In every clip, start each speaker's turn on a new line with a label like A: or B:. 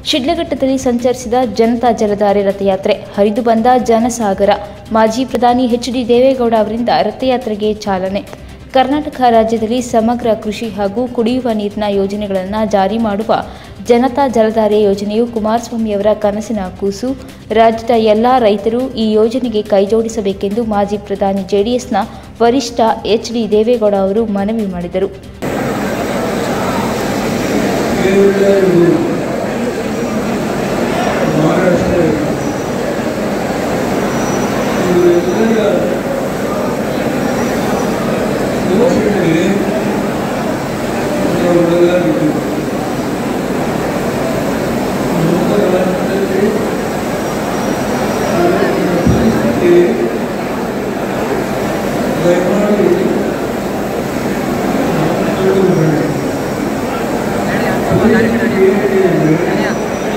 A: ಶಿಡ್ಲಘಟ್ಟದಲ್ಲಿ ಸಂಚರಿಸಿದ ಜನತಾ ಜಲಧಾರೆ ರಥಯಾತ್ರೆ ಹರಿದು ಬಂದ ಜನಸಾಗರ ಮಾಜಿ ಪ್ರಧಾನಿ ಎಚ್ ಡಿ ದೇವೇಗೌಡ ಅವರಿಂದ ರಥಯಾತ್ರೆಗೆ ಚಾಲನೆ ಕರ್ನಾಟಕ ರಾಜ್ಯದಲ್ಲಿ ಸಮಗ್ರ ಕೃಷಿ ಹಾಗೂ ಕುಡಿಯುವ ನೀರಿನ ಯೋಜನೆಗಳನ್ನು ಜಾರಿ ಮಾಡುವ ಜನತಾ ಜಲಧಾರೆ ಯೋಜನೆಯು ಕುಮಾರಸ್ವಾಮಿಯವರ ಕನಸಿನ ಕೂಸು ರಾಜ್ಯದ ಎಲ್ಲ ರೈತರು ಈ ಯೋಜನೆಗೆ ಕೈಜೋಡಿಸಬೇಕೆಂದು ಮಾಜಿ ಪ್ರಧಾನಿ ಜೆಡಿಎಸ್ನ ವರಿಷ್ಠ ಎಚ್ ಡಿ ದೇವೇಗೌಡ ಅವರು ಮನವಿ ಮಾಡಿದರು
B: ಮಹಾರಾಷ್ಟ್ರ ಇವರೆಲ್ಲ ದೋಷಗಳಿಗೆ ಅವರೆಲ್ಲ ಬಿಟ್ಟು ನಮ್ಮ ರಾಜ್ಯದಲ್ಲಿ ಇವತ್ತಿನ ಪರಿಸ್ಥಿತಿ ದಯಮಾಡಿ ಮಕ್ಕಳು ಮಾಡಿ ಪರಿಸ್ಥಿತಿ ಏನಿದೆ ಅಂದರೆ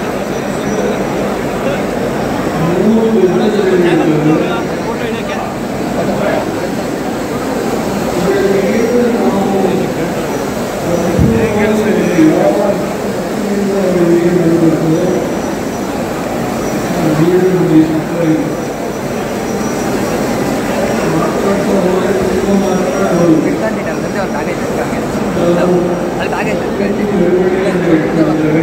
B: ಮೂರು ವಿಧಗಳಿದ್ದು ಇದರಲ್ಲಿ ನಾವು ಸಂಪೂರ್ಣವಾಗಿ ಯಾವ ರೀತಿಯಿಂದ ಅವರಿಗೆ ಬರಬೇಕು ನೀರಿನಲ್ಲಿ ಸಿಗ್ತಾ ಇದೆ ಮಾತಾಡ್ತಾ ಹೋದರೆ ತುಂಬ ಮಾತನಾಡಬಹುದು ನಾವು ನಿರ್ವಹಣೆ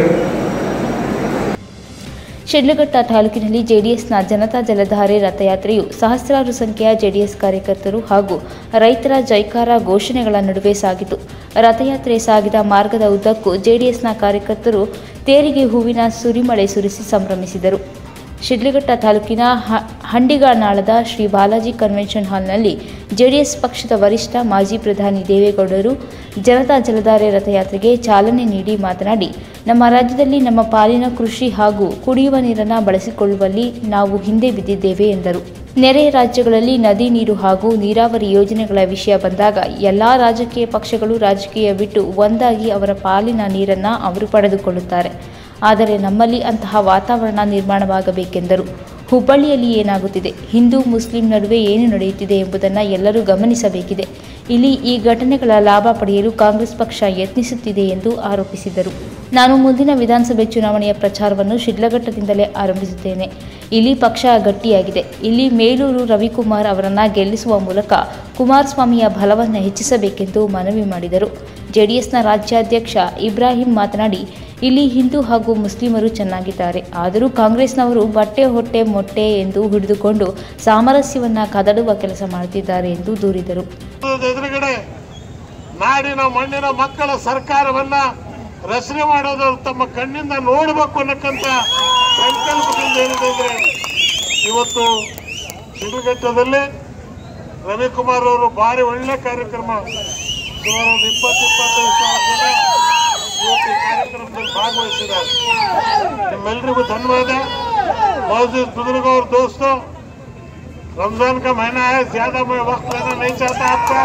A: ಶಿಡ್ಲಘಟ್ಟ ತಾಲೂಕಿನಲ್ಲಿ ಜೆಡಿಎಸ್ನ ಜನತಾ ಜಲಧಾರೆ ರಥಯಾತ್ರೆಯು ಸಹಸ್ರಾರು ಸಂಖ್ಯೆಯ ಜೆಡಿಎಸ್ ಕಾರ್ಯಕರ್ತರು ಹಾಗೂ ರೈತರ ಜೈಕಾರ ಘೋಷಣೆಗಳ ನಡುವೆ ಸಾಗಿತು ರಥಯಾತ್ರೆ ಸಾಗಿದ ಮಾರ್ಗದ ಉದ್ದಕ್ಕೂ ಜೆಡಿಎಸ್ನ ಕಾರ್ಯಕರ್ತರು ತೇರಿಗೆ ಹೂವಿನ ಸುರಿಮಳೆ ಸುರಿಸಿ ಸಂಭ್ರಮಿಸಿದರು ಶಿಡ್ಲಘಟ್ಟ ತಾಲೂಕಿನ ಹ- ಹಂಡಿಗಾನಾಳದ ಶ್ರೀ ಬಾಲಾಜಿ ಕನ್ವೆನ್ಷನ್ ಹಾಲ್ನಲ್ಲಿ ಜೆಡಿಎಸ್ ಪಕ್ಷದ ವರಿಷ್ಠ ಮಾಜಿ ಪ್ರಧಾನಿ ದೇವೇಗೌಡರು ಜನತಾ ಜಲಧಾರೆ ರಥಯಾತ್ರೆಗೆ ಚಾಲನೆ ನೀಡಿ ಮಾತನಾಡಿ ನಮ್ಮ ರಾಜ್ಯದಲ್ಲಿ ನಮ್ಮ ಪಾಲಿನ ಕೃಷಿ ಹಾಗೂ ಕುಡಿಯುವ ನೀರನ್ನು ಬಳಸಿಕೊಳ್ಳುವಲ್ಲಿ ನಾವು ಹಿಂದೆ ಬಿದ್ದಿದ್ದೇವೆ ಎಂದರು ನೆರೆ ರಾಜ್ಯಗಳಲ್ಲಿ ನದಿ ನೀರು ಹಾಗೂ ನೀರಾವರಿ ಯೋಜನೆಗಳ ವಿಷಯ ಬಂದಾಗ ಎಲ್ಲ ರಾಜಕೀಯ ಪಕ್ಷಗಳು ರಾಜಕೀಯ ಬಿಟ್ಟು ಒಂದಾಗಿ ಅವರ ಪಾಲಿನ ನೀರನ್ನು ಅವರು ಪಡೆದುಕೊಳ್ಳುತ್ತಾರೆ ಆದರೆ ನಮ್ಮಲ್ಲಿ ಅಂತಹ ವಾತಾವರಣ ನಿರ್ಮಾಣವಾಗಬೇಕೆಂದರು ಹುಬ್ಬಳ್ಳಿಯಲ್ಲಿ ಏನಾಗುತ್ತಿದೆ ಹಿಂದೂ ಮುಸ್ಲಿಂ ನಡುವೆ ಏನು ನಡೆಯುತ್ತಿದೆ ಎಂಬುದನ್ನು ಎಲ್ಲರೂ ಗಮನಿಸಬೇಕಿದೆ ಇಲ್ಲಿ ಈ ಘಟನೆಗಳ ಲಾಭ ಪಡೆಯಲು ಕಾಂಗ್ರೆಸ್ ಪಕ್ಷ ಯತ್ನಿಸುತ್ತಿದೆ ಎಂದು ಆರೋಪಿಸಿದರು ನಾನು ಮುಂದಿನ ವಿಧಾನಸಭೆ ಚುನಾವಣೆಯ ಪ್ರಚಾರವನ್ನು ಶಿಡ್ಲಘಟ್ಟದಿಂದಲೇ ಆರಂಭಿಸುತ್ತೇನೆ ಇಲ್ಲಿ ಪಕ್ಷ ಗಟ್ಟಿಯಾಗಿದೆ ಇಲ್ಲಿ ಮೇಲೂರು ರವಿಕುಮಾರ್ ಅವರನ್ನು ಗೆಲ್ಲಿಸುವ ಮೂಲಕ ಕುಮಾರಸ್ವಾಮಿಯ ಬಲವನ್ನು ಹೆಚ್ಚಿಸಬೇಕೆಂದು ಮನವಿ ಮಾಡಿದರು ಜೆಡಿಎಸ್ನ ರಾಜ್ಯಾಧ್ಯಕ್ಷ ಇಬ್ರಾಹಿಂ ಮಾತನಾಡಿ ಇಲ್ಲಿ ಹಿಂದೂ ಹಾಗೂ ಮುಸ್ಲಿಮರು ಚೆನ್ನಾಗಿದ್ದಾರೆ ಆದರೂ ಕಾಂಗ್ರೆಸ್ನವರು ಬಟ್ಟೆ ಹೊಟ್ಟೆ ಮೊಟ್ಟೆ ಎಂದು ಹಿಡಿದುಕೊಂಡು ಸಾಮರಸ್ಯವನ್ನ ಕದಡುವ ಕೆಲಸ ಮಾಡುತ್ತಿದ್ದಾರೆ ಎಂದು ದೂರಿದರು
C: ಎದುರುಗಡೆ ನಾಡಿನ ಮಣ್ಣಿನ ಮಕ್ಕಳ ಸರ್ಕಾರವನ್ನ ರಚನೆ ಮಾಡೋದು ತಮ್ಮ ಕಣ್ಣಿಂದ ನೋಡಬೇಕು ಅನ್ನಕ್ಕಂತ ಸಂಕಲ್ಪದಿಂದ ಏನಿದೆ ಅಂದ್ರೆ ಇವತ್ತು ಶಿಡ್ಲಘಟ್ಟದಲ್ಲಿ ರವಿಕುಮಾರ್ ಅವರು ಭಾರಿ ಒಳ್ಳೆ ಕಾರ್ಯಕ್ರಮ ಸುಮಾರು ಒಂದು ಇಪ್ಪತ್ತು ಇಪ್ಪತ್ತೈದು ಸಾವಿರ ಜನ ಇವತ್ತು ಈ ಕಾರ್ಯಕ್ರಮದಲ್ಲಿ ಭಾಗವಹಿಸಿದ್ದಾರೆ ನಿಮ್ಮೆಲ್ಲರಿಗೂ ಧನ್ಯವಾದ ಮೌಜೂದ್ बुजुर्ग और दोस्तों रमजान का महीना है ज्यादा मैं वक्त लेना नहीं चाहता आपका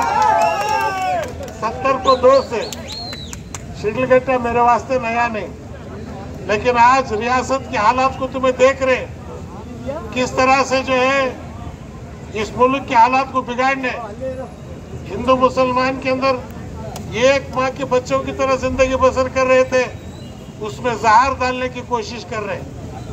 C: सत्तर को दो से शिडलघट्टा मेरे वास्ते नया नहीं लेकिन आज रियासत के हालात को तुम्हें देख रहे किस तरह से जो है इस मुल्क के हालात को बिगाड़ने हिंदू मुसलमान के अंदर एक माँ के बच्चों की तरह जिंदगी बसर कर रहे थे उसमें जहर डालने की कोशिश कर रहे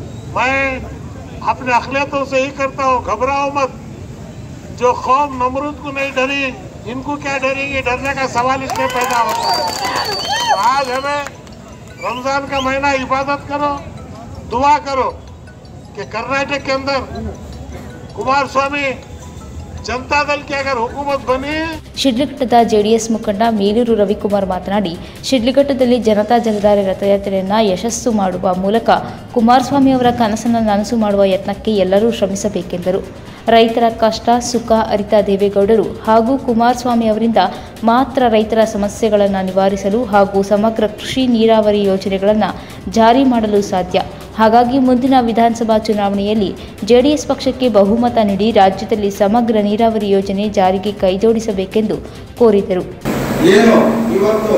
C: मैं अपने अखिलतों से ही करता हूँ घबराओ मत जो कौम नमरूद को नहीं डरी इनको क्या डरेंगे डरने का सवाल इसमें पैदा होता है तो आज हमें रमजान का महीना इबादत करो दुआ करो कि कर्नाटक के अंदर कुमार स्वामी जनता दल की अगर हुकूमत बनी
A: ಶಿಡ್ಲಘಟ್ಟದ ಜೆಡಿಎಸ್ ಮುಖಂಡ ಮೇಲೂರು ರವಿಕುಮಾರ್ ಮಾತನಾಡಿ ಶಿಡ್ಲಘಟ್ಟದಲ್ಲಿ ಜನತಾ ಜಲಧಾರೆ ರಥಯಾತ್ರೆಯನ್ನು ಯಶಸ್ಸು ಮಾಡುವ ಮೂಲಕ ಕುಮಾರಸ್ವಾಮಿ ಅವರ ಕನಸನ್ನು ನನಸು ಮಾಡುವ ಯತ್ನಕ್ಕೆ ಎಲ್ಲರೂ ಶ್ರಮಿಸಬೇಕೆಂದರು ರೈತರ ಕಷ್ಟ ಸುಖ ಅರಿತ ದೇವೇಗೌಡರು ಹಾಗೂ ಕುಮಾರಸ್ವಾಮಿ ಅವರಿಂದ ಮಾತ್ರ ರೈತರ ಸಮಸ್ಯೆಗಳನ್ನು ನಿವಾರಿಸಲು ಹಾಗೂ ಸಮಗ್ರ ಕೃಷಿ ನೀರಾವರಿ ಯೋಜನೆಗಳನ್ನು ಜಾರಿ ಮಾಡಲು ಸಾಧ್ಯ ಹಾಗಾಗಿ ಮುಂದಿನ ವಿಧಾನಸಭಾ ಚುನಾವಣೆಯಲ್ಲಿ ಜೆಡಿಎಸ್ ಪಕ್ಷಕ್ಕೆ ಬಹುಮತ ನೀಡಿ ರಾಜ್ಯದಲ್ಲಿ ಸಮಗ್ರ ನೀರಾವರಿ ಯೋಜನೆ ಜಾರಿಗೆ ಕೈಜೋಡಿಸಬೇಕೆಂದು ಕೋರಿದರು
D: ಏನು ಇವತ್ತು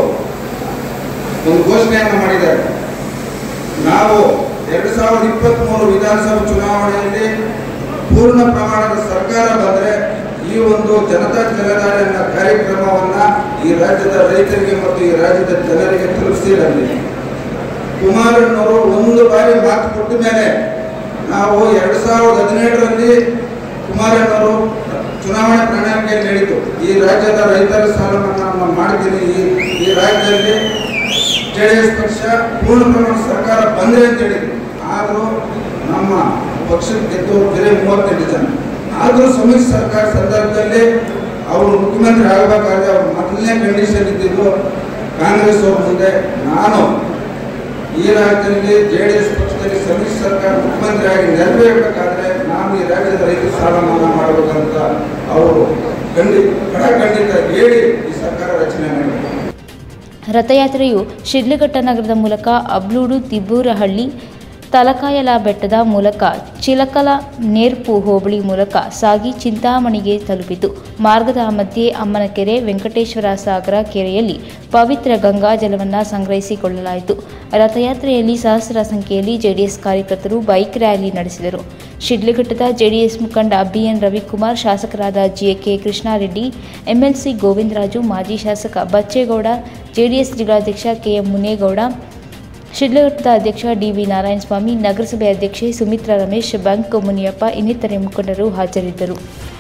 D: ಒಂದು ಘೋಷಣೆಯನ್ನು ಮಾಡಿದ್ದಾರೆ ನಾವು ಎರಡು ಸಾವಿರದ ಇಪ್ಪತ್ತ್ ಮೂರು ವಿಧಾನಸಭಾ ಚುನಾವಣೆಯಲ್ಲಿ ಪೂರ್ಣ ಪ್ರಮಾಣದ ಸರ್ಕಾರ ಬಂದರೆ ಈ ಒಂದು ಜನತಾ ಜಲಧಾರೆ ಅನ್ನೋ ಕಾರ್ಯಕ್ರಮವನ್ನ ಈ ರಾಜ್ಯದ ರೈತರಿಗೆ ಮತ್ತು ಈ ರಾಜ್ಯದ ಜನರಿಗೆ ತಲುಪಿಸಿರಲಿ ಕುಮಾರಣ್ಣವರು ಒಂದು ಬಾರಿ ಮಾತು ಕೊಟ್ಟ ಮೇಲೆ ನಾವು ಎರಡು ಸಾವಿರದ ಹದಿನೇಳರಲ್ಲಿ ಕುಮಾರಣ್ಣವರು ಚುನಾವಣೆ ಪ್ರಣಾಳಿಕೆಯಲ್ಲಿ ಹೇಳಿತು ಈ ರಾಜ್ಯದ ರೈತರ ಸಾಲ ಮನ್ನಾ ಮಾಡ್ತೀನಿ ಈ ಈ ರಾಜ್ಯದಲ್ಲಿ ಜೆ ಡಿ ಎಸ್ ಪಕ್ಷ ಪೂರ್ಣ ಪ್ರಮಾಣ ಸರ್ಕಾರ ಬಂದ್ರೆ ಅಂತ ಹೇಳಿದ್ರು ಆದರೂ ನಮ್ಮ ಪಕ್ಷದ ಗೆದ್ದವರು ಬೇರೆ ಮೂವತ್ತೆಂಟು ಜನ ಆದರೂ ಸಮ್ಮಿಶ್ರ ಸರ್ಕಾರ ಸಂದರ್ಭದಲ್ಲಿ ಅವರು ಮುಖ್ಯಮಂತ್ರಿ ಆಗಬೇಕಾದ್ರೆ ಅವ್ರ ಮೊದಲನೇ ಕಂಡೀಷನ್ ಇದ್ದಿದ್ದು ಕಾಂಗ್ರೆಸ್ ಅವ್ರ ಮುಂದೆ ನಾನು ಈ ರಾಜ್ಯದಲ್ಲಿ ಜೆ ಡಿ ಎಸ್ ಪಕ್ಷದಲ್ಲಿ ಸಮ್ಮಿಶ್ರ ಸರ್ಕಾರ ಮುಖ್ಯಮಂತ್ರಿ ಆಗಿ ನೆರವೇರಬೇಕಾದ್ರೆ ನಾನು ಈ ರಾಜ್ಯದ ರೈತರ ಸಾಲ ಮನ್ನಾ ಮಾಡಬೇಕಂತ ಅವರು ಖಂಡಿತ ಕಡ ಖಂಡಿತ ಹೇಳಿ ಈ ಸರ್ಕಾರ ರಚನೆ ಮಾಡಿದ್ರು
A: ರಥಯಾತ್ರೆಯು ಶಿಡ್ಲಘಟ್ಟ ನಗರದ ಮೂಲಕ ಅಬ್ಲೂಡು ತಿಬ್ಬೂರಹಳ್ಳಿ ತಲಕಾಯಲ ಬೆಟ್ಟದ ಮೂಲಕ ಚಿಲಕಲ ನೇರ್ಪು ಹೋಬಳಿ ಮೂಲಕ ಸಾಗಿ ಚಿಂತಾಮಣಿಗೆ ತಲುಪಿತು ಮಾರ್ಗದ ಮಧ್ಯೆ ಅಮ್ಮನಕೆರೆ ವೆಂಕಟೇಶ್ವರ ಸಾಗರ ಕೆರೆಯಲ್ಲಿ ಪವಿತ್ರ ಗಂಗಾ ಜಲವನ್ನು ಸಂಗ್ರಹಿಸಿಕೊಳ್ಳಲಾಯಿತು ರಥಯಾತ್ರೆಯಲ್ಲಿ ಸಹಸ್ರ ಸಂಖ್ಯೆಯಲ್ಲಿ ಜೆಡಿಎಸ್ ಕಾರ್ಯಕರ್ತರು ಬೈಕ್ ರ್ಯಾಲಿ ನಡೆಸಿದರು ಶಿಡ್ಲಘಟ್ಟದ ಜೆಡಿಎಸ್ ಮುಖಂಡ ಬಿಎನ್ ರವಿಕುಮಾರ್ ಶಾಸಕರಾದ ಜಿಎಕೆ ಕೃಷ್ಣಾರೆಡ್ಡಿ ಎಂಎಲ್ಸಿ ಗೋವಿಂದರಾಜು ಮಾಜಿ ಶಾಸಕ ಬಚ್ಚೇಗೌಡ ಜೆಡಿಎಸ್ ಜಿಲ್ಲಾಧ್ಯಕ್ಷ ಕೆಎಂ ಮುನೇಗೌಡ ಶಿಡ್ಲಘಟ್ಟದ ಅಧ್ಯಕ್ಷ ಡಿವಿ ನಾರಾಯಣಸ್ವಾಮಿ ನಗರಸಭೆ ಅಧ್ಯಕ್ಷೆ ಸುಮಿತ್ರಾ ರಮೇಶ್ ಬಂಕ್ ಮುನಿಯಪ್ಪ ಇನ್ನಿತರೆ ಮುಖಂಡರು ಹಾಜರಿದ್ದರು